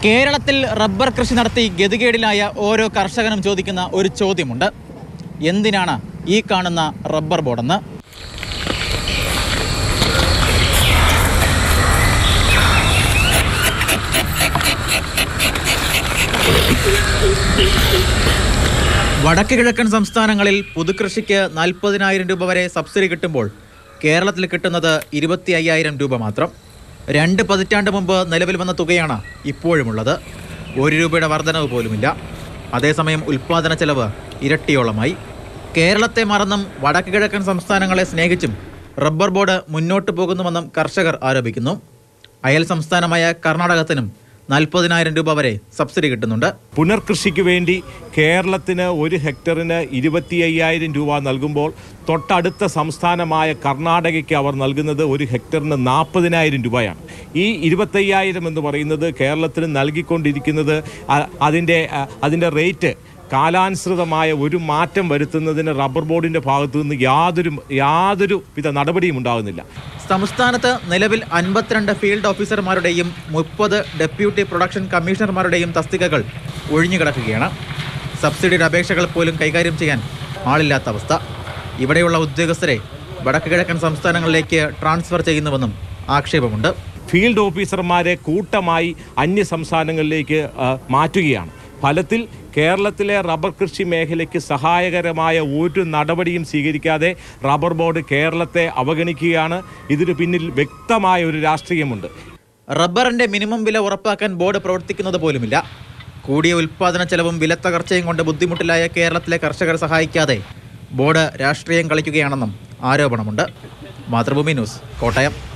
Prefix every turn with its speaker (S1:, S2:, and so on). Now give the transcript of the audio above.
S1: കേരളത്തിൽ റബ്ബർ കൃഷി നടത്തി ഗതികേടിലായ ഓരോ കർഷകനും ചോദിക്കുന്ന ഒരു ചോദ്യമുണ്ട് എന്തിനാണ് ഈ കാണുന്ന റബ്ബർ ബോർഡെന്ന് വടക്ക് കിഴക്കൻ സംസ്ഥാനങ്ങളിൽ പുതുകൃഷിക്ക് നാൽപ്പതിനായിരം രൂപ വരെ സബ്സിഡി കിട്ടുമ്പോൾ കേരളത്തിൽ കിട്ടുന്നത് ഇരുപത്തി അയ്യായിരം രൂപ മാത്രം രണ്ട് പതിറ്റാണ്ട് മുമ്പ് നിലവിൽ വന്ന തുകയാണ് ഇപ്പോഴുമുള്ളത് ഒരു രൂപയുടെ വർധനവ് പോലുമില്ല അതേസമയം ഉൽപ്പാദന ചെലവ് ഇരട്ടിയോളമായി കേരളത്തെ മറന്നും വടക്ക് കിഴക്കൻ സംസ്ഥാനങ്ങളെ സ്നേഹിച്ചും റബ്ബർ ബോർഡ് മുന്നോട്ട് പോകുന്നുവെന്നും കർഷകർ ആരോപിക്കുന്നു അയൽ സംസ്ഥാനമായ കർണാടകത്തിനും നാൽപ്പതിനായിരം രൂപ വരെ സബ്സിഡി കിട്ടുന്നുണ്ട്
S2: പുനർകൃഷിക്ക് വേണ്ടി കേരളത്തിന് ഒരു ഹെക്ടറിന് ഇരുപത്തി അയ്യായിരം രൂപ നൽകുമ്പോൾ തൊട്ടടുത്ത സംസ്ഥാനമായ കർണാടകയ്ക്ക് അവർ നൽകുന്നത് ഒരു ഹെക്ടറിന് നാൽപ്പതിനായിരം രൂപയാണ് ഈ ഇരുപത്തയ്യായിരം എന്ന് പറയുന്നത് കേരളത്തിന് നൽകിക്കൊണ്ടിരിക്കുന്നത് അ- അതിൻ്റെ അ, അതിൻ്റെ റേറ്റ് കാലാനുസൃതമായ ഒരു മാറ്റം വരുത്തുന്നതിന് റബ്ബർ ബോർഡിൻ്റെ ഭാഗത്തു നിന്ന് യാതൊരു യാതൊരു വിധ നടപടിയും ഉണ്ടാകുന്നില്ല
S1: സംസ്ഥാനത്ത് നിലവിൽ അൻപത്തിരണ്ട് ഫീൽഡ് ഓഫീസർമാരുടെയും മുപ്പത് ഡെപ്യൂട്ടി പ്രൊഡക്ഷൻ കമ്മീഷണർമാരുടെയും തസ്തികകൾ ഒഴിഞ്ഞുകിടക്കുകയാണ് സബ്സിഡിയുടെ അപേക്ഷകൾ പോലും കൈകാര്യം ചെയ്യാൻ ആളില്ലാത്ത അവസ്ഥ ഇവിടെയുള്ള ഉദ്യോഗസ്ഥരെ വടക്ക് കിഴക്കൻ സംസ്ഥാനങ്ങളിലേക്ക് ട്രാൻസ്ഫർ ചെയ്യുന്നുവെന്നും ആക്ഷേപമുണ്ട്
S2: ഫീൽഡ് ഓഫീസർമാരെ കൂട്ടമായി അന്യ സംസ്ഥാനങ്ങളിലേക്ക് ആ, മാറ്റുകയാണ് ഫലത്തിൽ കേരളത്തിലെ റബ്ബർ കൃഷി മേഖലയ്ക്ക് സഹായകരമായ ഒരു നടപടിയും സ്വീകരിക്കാതെ റബ്ബർ ബോർഡ് കേരളത്തെ അവഗണിക്കുകയാണ് ഇതിനു പിന്നിൽ വ്യക്തമായ ഒരു രാഷ്ട്രീയമുണ്ട്
S1: റബ്ബറിന്റെ മിനിമം വില ഉറപ്പാക്കാൻ ബോർഡ് പ്രവർത്തിക്കുന്നത് പോലുമില്ല കൂടിയ ഉൽപ്പാദന ചെലവും വിലത്തകർച്ചയും കൊണ്ട് ബുദ്ധിമുട്ടിലായ കേരളത്തിലെ കർഷകരെ സഹായിക്കാതെ ബോർഡ് രാഷ്ട്രീയം കളിക്കുകയാണെന്നും ആരോപണമുണ്ട് മാതൃഭൂമി ന്യൂസ് കോട്ടയം